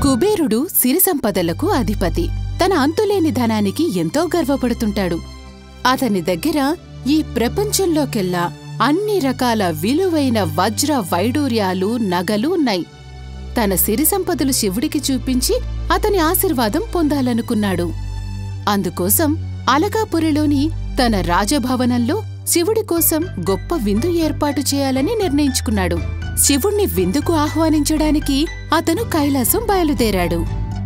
కుబేరుడు సిరి సంపదలకు అధిపతి తన అంతులేని ధనానికి ఎంతో గర్వపడుతుంటాడు అతని దగ్గర ఈ ప్రపంచంలోకెల్లా అన్ని రకాల విలువైన వజ్ర వైడూర్యాలు నగలు ఉన్నాయి తన సిరి సంపదలు శివుడికి చూపించి అతని ఆశీర్వాదం పొందాలనుకున్నాడు అందుకోసం అలకాపురిలోని తన రాజభవనంలో శివుడి కోసం గొప్ప విందు ఏర్పాటు చేయాలని నిర్ణయించుకున్నాడు శివుణ్ణి విందుకు ఆహ్వానించడానికి అతను కైలాసం బయలుదేరాడు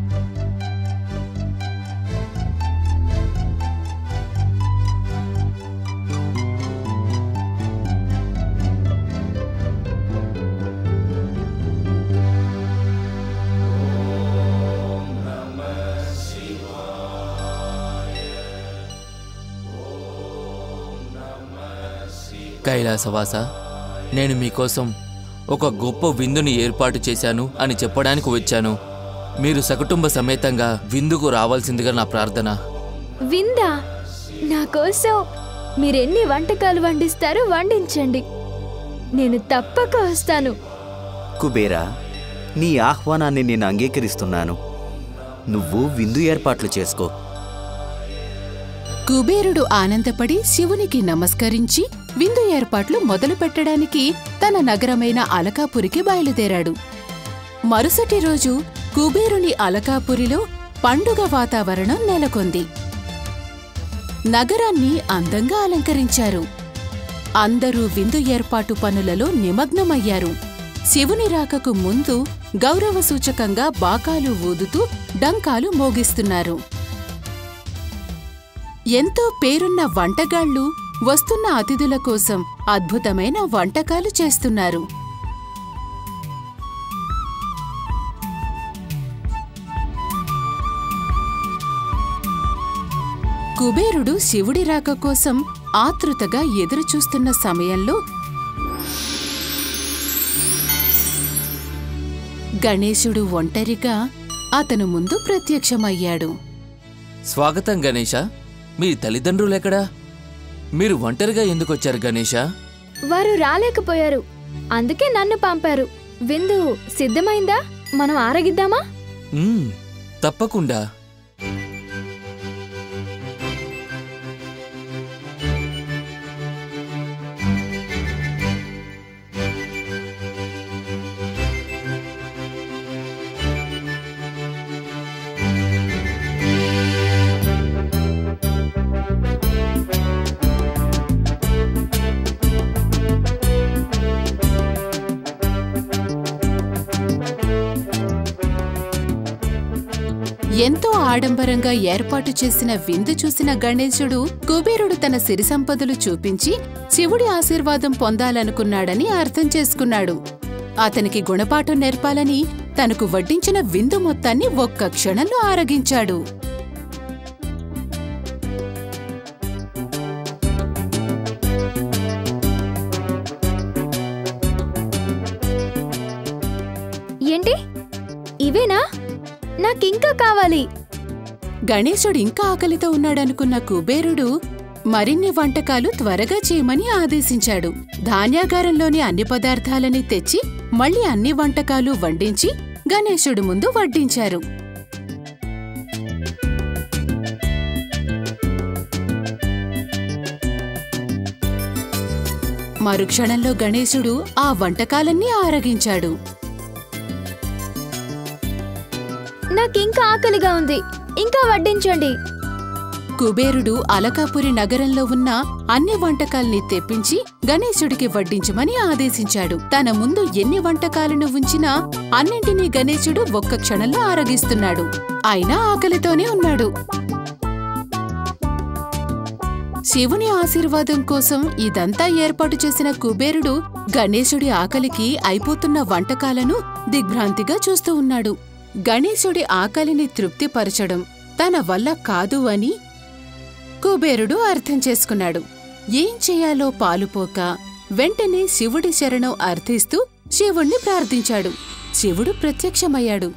కైలాసవాస నేను మీకోసం ఒక గొప్ప విందుని ఏర్పాటు చేశాను అని చెప్పడానికి వచ్చాను మీరు సకుటుంబ సమేతంగా విందుకు రావాల్సిందిగా నా ప్రార్థన విందా నా కోసం మీరెన్ని వంటకాలు వండిస్తారో వండించండి నేను తప్పక వస్తాను కుబేరా నీ ఆహ్వానాన్ని నేను అంగీకరిస్తున్నాను నువ్వు విందు ఏర్పాట్లు చేసుకో కుబేరుడు ఆనందపడి శివునికి నమస్కరించి విందు ఏర్పాట్లు మొదలు పెట్టడానికి తన నగరమైన అలకాపురికి బయలుదేరాడు మరుసటి రోజు కుబేరుని అలకాపురిలో పండుగ వాతావరణం నెలకొంది నగరాన్ని అందంగా అలంకరించారు అందరూ విందు ఏర్పాటు పనులలో నిమగ్నమయ్యారు శివుని రాకకు ముందు గౌరవ సూచకంగా బాకాలు ఊదుతూ డంకాలు మోగిస్తున్నారు ఎంతో పేరున్న వంటగాళ్లు వస్తున్న అతిథుల కోసం అద్భుతమైన వంటకాలు చేస్తున్నారు కుబేరుడు శివుడి రాక కోసం ఆతృతగా ఎదురుచూస్తున్న సమయంలో గణేశుడు ఒంటరిగా అతను ముందు ప్రత్యక్షమయ్యాడు స్వాగతం గణేష మీ తల్లిదండ్రులెక్కడా మీరు ఒంటరిగా ఎందుకొచ్చారు గణేష వారు రాలేకపోయారు అందుకే నన్ను పంపారు విందు సిద్ధమైందా మనం ఆరగిద్దామా మ్మ్, తప్పకుండా ఎంతో ఆడంబరంగా ఏర్పాటు చేసిన విందు చూసిన గణేశుడు కుబేరుడు తన సిరి సంపదలు చూపించి శివుడి ఆశీర్వాదం పొందాలనుకున్నాడని అర్థం చేసుకున్నాడు అతనికి గుణపాఠం నేర్పాలని తనకు వడ్డించిన విందు మొత్తాన్ని ఒక్క క్షణంలో ఆరగించాడు ఏంటి ఇవేనా నాకింకా కావాలి గణేశుడు ఇంకా ఆకలితో ఉన్నాడనుకున్న కుబేరుడు మరిన్ని వంటకాలు త్వరగా చేయమని ఆదేశించాడు ధాన్యాగారంలోని అన్ని పదార్థాలని తెచ్చి మళ్ళీ అన్ని వంటకాలు వండించి గణేశుడు ముందు వడ్డించారు మరుక్షణంలో గణేశుడు ఆ వంటకాలన్నీ ఆరగించాడు నాకింకా ఆకలిగా ఉంది ఇంకా వడ్డించండి కుబేరుడు అలకాపురి నగరంలో ఉన్న అన్ని వంటకాల్ని తెప్పించి గణేశుడికి వడ్డించమని ఆదేశించాడు తన ముందు ఎన్ని వంటకాలను ఉంచినా అన్నింటినీ గణేశుడు ఒక్క క్షణంలో ఆరగిస్తున్నాడు అయినా ఆకలితోనే ఉన్నాడు శివుని ఆశీర్వాదం కోసం ఇదంతా ఏర్పాటు చేసిన కుబేరుడు గణేశుడి ఆకలికి అయిపోతున్న వంటకాలను దిగ్భ్రాంతిగా చూస్తూ ఉన్నాడు గణేశుడి ఆకలిని తృప్తిపరచడం తన వల్ల కాదు అని కుబేరుడు అర్థం చేసుకున్నాడు ఏం చేయాలో పాలుపోక వెంటనే శివుడి శరణం అర్థిస్తూ శివుణ్ణి ప్రార్థించాడు శివుడు ప్రత్యక్షమయ్యాడు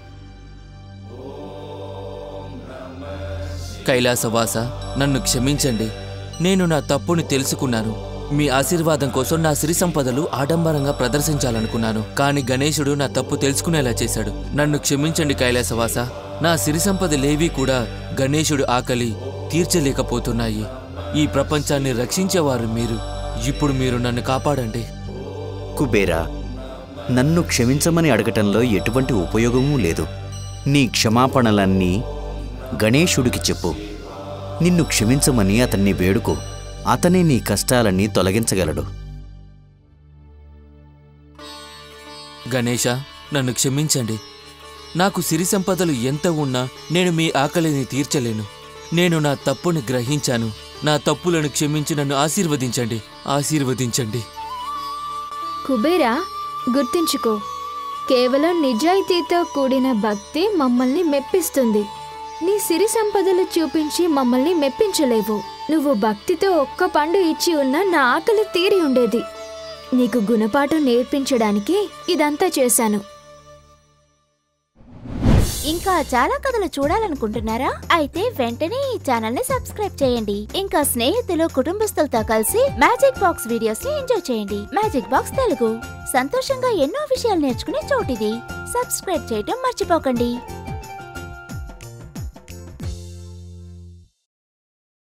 కైలాసవాస నన్ను క్షమించండి నేను నా తప్పుని తెలుసుకున్నాను మీ ఆశీర్వాదం కోసం నా సిరి సంపదలు ఆడంబరంగా ప్రదర్శించాలనుకున్నాను కానీ గణేశుడు నా తప్పు తెలుసుకునేలా చేశాడు నన్ను క్షమించండి కైలాసవాస నా సిరి సంపదలేవీ కూడా గణేశుడు ఆకలి తీర్చలేకపోతున్నాయి ఈ ప్రపంచాన్ని రక్షించేవారు మీరు ఇప్పుడు మీరు నన్ను కాపాడండి కుబేరా నన్ను క్షమించమని అడగటంలో ఎటువంటి ఉపయోగమూ లేదు నీ క్షమాపణలన్నీ గణేశుడికి చెప్పు నిన్ను క్షమించమని అతన్ని వేడుకో అతనే నీ కష్టాలన్నీ తొలగించగలడు గణేష నన్ను క్షమించండి నాకు సిరి సంపదలు ఎంత ఉన్నా నేను మీ ఆకలిని తీర్చలేను నేను నా తప్పుని గ్రహించాను నా తప్పులను క్షమించి నన్ను ఆశీర్వదించండి ఆశీర్వదించండి కుబేరా గుర్తుంచుకో కేవలం నిజాయితీతో కూడిన భక్తి మమ్మల్ని మెప్పిస్తుంది నీ సిరి సంపదలు చూపించి మమ్మల్ని మెప్పించలేవు నువ్వు భక్తితో ఒక్క పండు ఇచ్చి ఉన్న నా ఆకలి తీరి ఉండేది నీకు గుణపాఠం నేర్పించడానికి ఇదంతా చేశాను ఇంకా చాలా కథలు చూడాలనుకుంటున్నారా అయితే వెంటనే ఈ ఛానల్ ని సబ్స్క్రైబ్ చేయండి ఇంకా స్నేహితులు కుటుంబస్తులతో కలిసి మ్యాజిక్ బాక్స్ వీడియోస్ ని ఎంజాయ్ చేయండి మ్యాజిక్ బాక్స్ తెలుగు సంతోషంగా ఎన్నో విషయాలు నేర్చుకునే చోటిది సబ్స్క్రైబ్ చేయటం మర్చిపోకండి